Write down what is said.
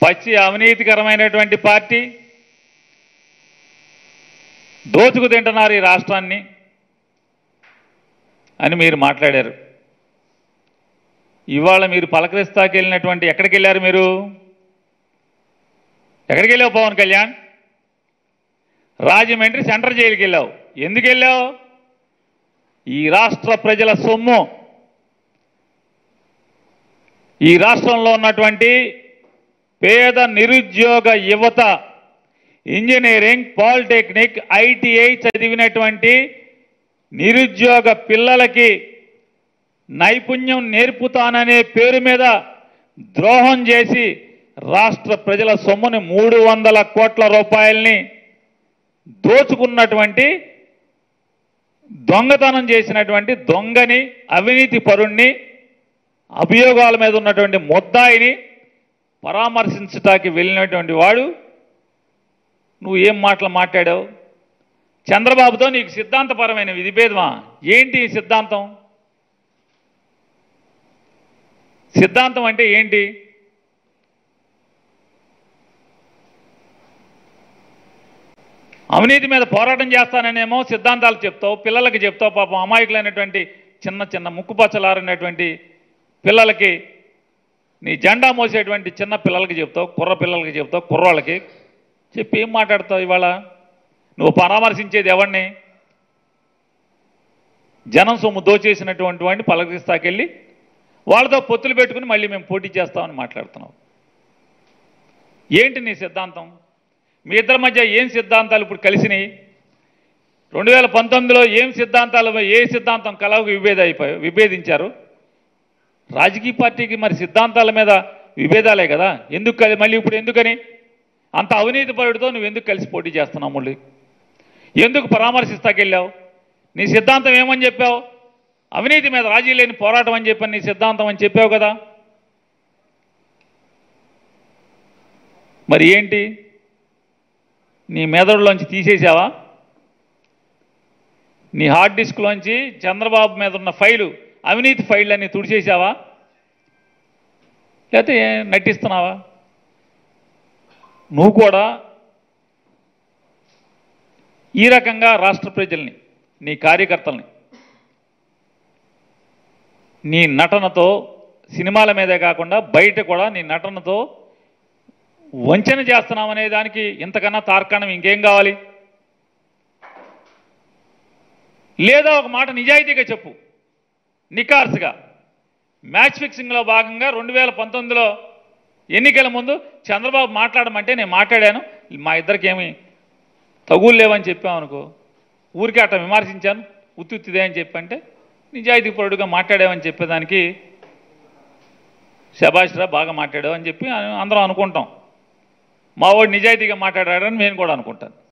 పచ్చి అవినీతికరమైనటువంటి పార్టీ దోచుకు తింటున్నారు ఈ రాష్ట్రాన్ని అని మీరు మాట్లాడారు ఇవాళ మీరు పలకరిస్తాకి వెళ్ళినటువంటి ఎక్కడికి వెళ్ళారు మీరు ఎక్కడికి వెళ్ళావు పవన్ కళ్యాణ్ రాజమండ్రి సెంట్రల్ జైలుకి వెళ్ళావు ఎందుకు వెళ్ళావు ఈ రాష్ట్ర ప్రజల సొమ్ము ఈ రాష్ట్రంలో ఉన్నటువంటి పేద నిరుద్యోగ యువత ఇంజనీరింగ్ పాలిటెక్నిక్ ఐటీఐ చదివినటువంటి నిరుద్యోగ పిల్లలకి నైపుణ్యం నేర్పుతాననే పేరు మీద ద్రోహం చేసి రాష్ట్ర ప్రజల సొమ్ముని మూడు వందల కోట్ల రూపాయల్ని దోచుకున్నటువంటి దొంగతనం చేసినటువంటి దొంగని అవినీతి పరుణ్ణి అభియోగాల మీద ఉన్నటువంటి ముద్దాయిని పరామర్శించటానికి వెళ్ళినటువంటి వాడు నువ్వు ఏం మాటలు మాట్లాడావు చంద్రబాబుతో నీకు సిద్ధాంతపరమైన విధిభేదమా ఏంటి ఈ సిద్ధాంతం సిద్ధాంతం అంటే ఏంటి అవినీతి మీద పోరాటం చేస్తాననేమో సిద్ధాంతాలు చెప్తావు పిల్లలకి చెప్తావు పాపం అమాయకులైనటువంటి చిన్న చిన్న ముక్కుపచ్చలారినటువంటి పిల్లలకి నీ జెండా మోసేటువంటి చిన్న పిల్లలకి చెప్తావు కుర్ర పిల్లలకి చెప్తావు కుర్రోళ్ళకి చెప్పి ఏం మాట్లాడతావు ఇవాళ నువ్వు పరామర్శించేది ఎవరిని జనం సొమ్ము దోచేసినటువంటి వాడిని పలకరిస్తాకెళ్ళి వాళ్ళతో పొత్తులు పెట్టుకుని మళ్ళీ మేము పోటీ చేస్తామని మాట్లాడుతున్నావు ఏంటి నీ సిద్ధాంతం మీ ఇద్దరి మధ్య ఏం సిద్ధాంతాలు ఇప్పుడు కలిసినాయి రెండు వేల పంతొమ్మిదిలో ఏం సిద్ధాంతాలు ఏ సిద్ధాంతం కలవకు విభేద అయిపోయి విభేదించారు రాజకీయ పార్టీకి మరి సిద్ధాంతాల మీద విభేదాలే కదా ఎందుకు కలి మళ్ళీ ఇప్పుడు ఎందుకని అంత అవినీతి పరుడితో నువ్వు ఎందుకు కలిసి పోటీ చేస్తున్నావు మళ్ళీ ఎందుకు పరామర్శిస్తాకెళ్ళావు నీ సిద్ధాంతం ఏమని చెప్పావు అవినీతి మీద రాజీ లేని పోరాటం అని చెప్పని నీ సిద్ధాంతం అని చెప్పావు కదా మరి ఏంటి నీ మెదడులోంచి తీసేసావా నీ హార్డ్ డిస్క్లోంచి చంద్రబాబు మీద ఉన్న ఫైలు అవినీతి ఫైల్ అన్ని తుడిచేసావా లేకపోతే నటిస్తున్నావా నువ్వు కూడా ఈ రకంగా రాష్ట్ర ప్రజల్ని నీ కార్యకర్తల్ని నీ నటనతో సినిమాల మీదే కాకుండా బయట కూడా నీ నటనతో వంచన చేస్తున్నామనే దానికి ఇంతకన్నా తార్కాణం ఇంకేం కావాలి లేదా ఒక మాట నిజాయితీగా చెప్పు నికార్సుగా మ్యాచ్ ఫిక్సింగ్లో భాగంగా రెండు వేల పంతొమ్మిదిలో ఎన్నికల ముందు చంద్రబాబు మాట్లాడమంటే నేను మాట్లాడాను మా ఇద్దరికి ఏమి తగులు లేవని చెప్పామనుకో ఊరికే అట్ట విమర్శించాను ఉత్తుత్తిదే అని చెప్పంటే నిజాయితీ పరుడుగా మాట్లాడామని చెప్పేదానికి శభాష్రా బాగా మాట్లాడావు అని చెప్పి అందరం అనుకుంటాం మా వాడు నిజాయితీగా మాట్లాడాడని నేను కూడా అనుకుంటాను